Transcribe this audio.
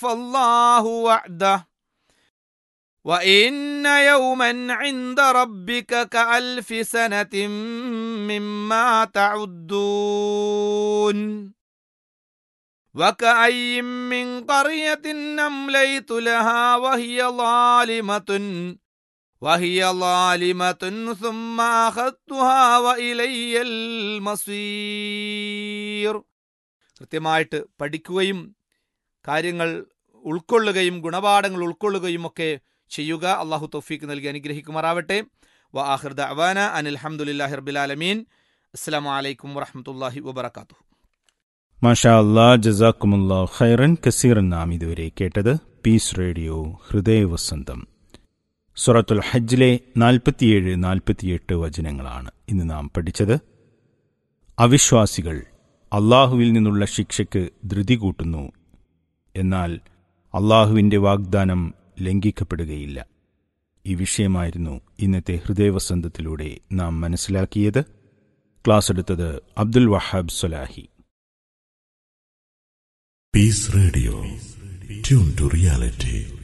الله وعده وإن يوما عند ربك كألف سنة مما تعدون وكأي من قرية أمليت لها وهي ظالمة وهي ظالمة ثم أخذتها وإلي المصير കൃത്യമായിട്ട് പഠിക്കുകയും കാര്യങ്ങൾ ഉൾക്കൊള്ളുകയും ഗുണപാഠങ്ങൾ ഉൾക്കൊള്ളുകയും ഒക്കെ ചെയ്യുക അള്ളാഹു തൗഫീക്ക് നൽകി അനുഗ്രഹിക്കുമാറാവട്ടെ വ ആഹിർ ദഅവാന അനിൽ ഹംദുലില്ലാഹി റബ്ബിൽ ആലമീൻ അസ്സലാമു അലൈക്കും വറഹ്മത്തുള്ളാഹി വബറകാതുഹു മാഷാ അല്ലാ ജസാക്കുമുല്ലാ ഖൈറൻ കസീറൻ നാം ഇതുവരെ കേട്ടത് പീസ് റേഡിയോ ഹൃദയവസന്തം സുറത്തുൽ ഹജ്ജിലെ നാൽപ്പത്തിയേഴ് നാൽപ്പത്തിയെട്ട് വചനങ്ങളാണ് ഇന്ന് നാം പഠിച്ചത് അവിശ്വാസികൾ അള്ളാഹുവിൽ നിന്നുള്ള ശിക്ഷയ്ക്ക് ധൃതി കൂട്ടുന്നു എന്നാൽ അള്ളാഹുവിൻ്റെ വാഗ്ദാനം ലംഘിക്കപ്പെടുകയില്ല ഈ വിഷയമായിരുന്നു ഇന്നത്തെ ഹൃദയവസന്തത്തിലൂടെ നാം മനസ്സിലാക്കിയത് ക്ലാസ് എടുത്തത് Abdul Wahab Swalahi Peace Radio. Tune to reality.